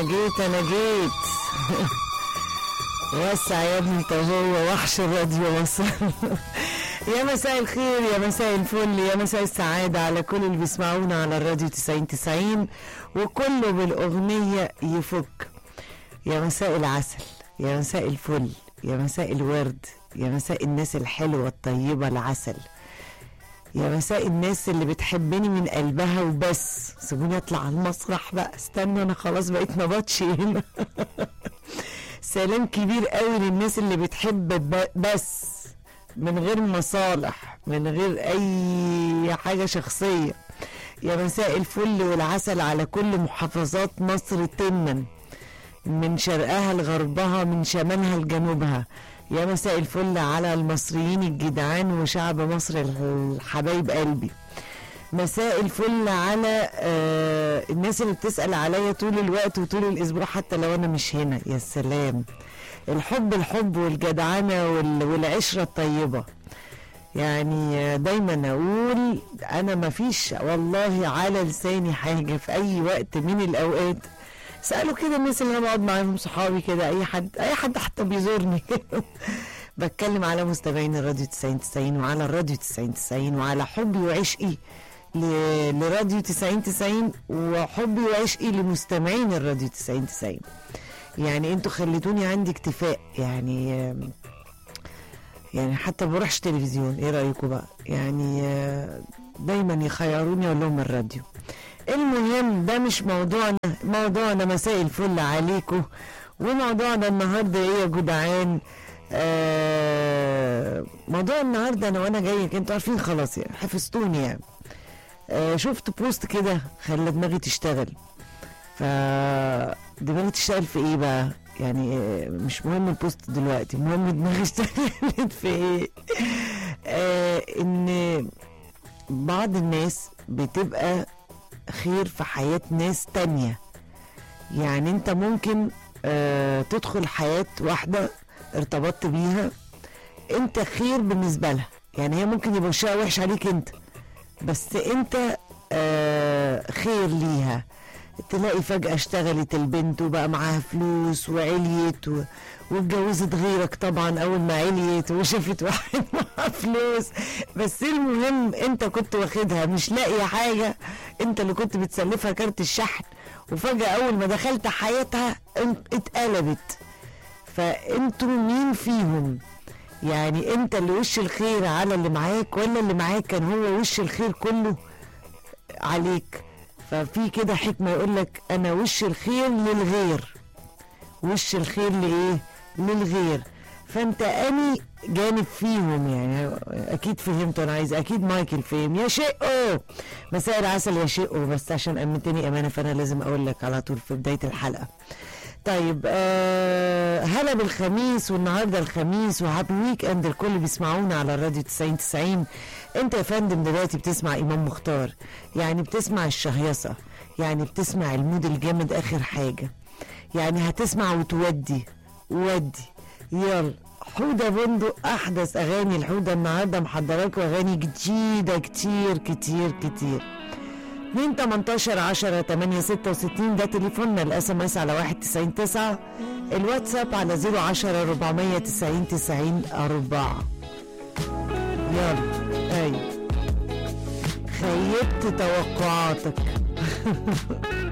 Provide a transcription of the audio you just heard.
جيت انا جيت وسع يا ابني انت وهو وحش الراديو وصل يا مساء الخير يا مساء الفل يا مساء السعادة على كل اللي بيسمعونا على الراديو 90 90 وكله بالأغنية يفك يا مساء العسل يا مساء الفل يا مساء الورد يا مساء الناس الحلوة الطيبة العسل يا مساء الناس اللي بتحبني من قلبها وبس سيبوني اطلع على المسرح بقى استنى انا خلاص بقيت نبطشي هنا سلام كبير قوي للناس اللي بتحب ب- بس من غير مصالح من غير اي حاجة شخصية يا مساء الفل والعسل على كل محافظات مصر تما من شرقها لغربها من شمالها لجنوبها يا مساء الفل على المصريين الجدعان وشعب مصر الحبايب قلبي مساء الفل على آه الناس اللي بتسأل عليا طول الوقت وطول الأسبوع حتى لو أنا مش هنا يا سلام الحب الحب والجدعنة وال- والعشرة الطيبة يعني آه، دايما أقول أنا مفيش والله على لساني حاجة في أي وقت من الأوقات سألوا كده الناس اللي أنا بقعد معاهم صحابي كده أي حد أي حد حتى بيزورني بتكلم على مستمعين الراديو 90 90 وعلى الراديو 90 90 وعلى حبي وعشقي ل- لراديو 90 90 وحبي وعشقي لمستمعين الراديو 90 90 يعني انتوا خليتوني عندي اكتفاء يعني آم، يعني حتى ما بروحش تلفزيون ايه رايكم بقى يعني آه، دايما يخيروني اقول لهم الراديو المهم ده مش موضوعنا موضوعنا مساء الفل عليكم وموضوعنا النهارده ايه يا جدعان آه موضوع النهارده انا وانا جاي انتوا عارفين خلاص يعني حفظتوني يعني آه شفت بوست كده خلى دماغي تشتغل ف دماغي تشتغل في ايه بقى يعني آه، مش مهم البوست دلوقتي المهم دماغي اشتغلت في ايه آه ان بعض الناس بتبقى خير في حياة ناس تانية يعني انت ممكن آه تدخل حياة واحدة ارتبطت بيها انت خير بالنسبة لها يعني هي ممكن يبقى وشها وحش عليك انت بس انت آه خير ليها تلاقي فجأة اشتغلت البنت وبقى معاها فلوس وعليت و... واتجوزت غيرك طبعا أول ما عليت وشافت واحد معاه فلوس بس المهم أنت كنت واخدها مش لاقي حاجة أنت اللي كنت بتسلفها كارت الشحن وفجأة أول ما دخلت حياتها ان- اتقلبت فأنتوا مين فيهم؟ يعني أنت اللي وش الخير على اللي معاك ولا اللي معاك كان هو وش الخير كله عليك ففي كده حكمة يقول لك أنا وش الخير للغير وش الخير لإيه؟ للغير فأنت أني جانب فيهم يعني أكيد فهمت أنا عايز أكيد مايكل فهم يا شقه مساء العسل يا شقه بس عشان أمنتني أمانة فأنا لازم أقول لك على طول في بداية الحلقة طيب آه هلا بالخميس والنهارده الخميس وهابي ويك اند الكل بيسمعونا على الراديو 90 90 انت يا فندم دلوقتي بتسمع امام مختار يعني بتسمع الشهيصه يعني بتسمع المود الجامد اخر حاجه يعني هتسمع وتودي ودي يلا حودة بندق احدث اغاني الحودة النهارده محضراكم اغاني جديده كتير كتير كتير من 18 10 8 66 ده تليفوننا الاس ام اس على 199 الواتساب على 010 490 90 4 يلا ايوه خيبت توقعاتك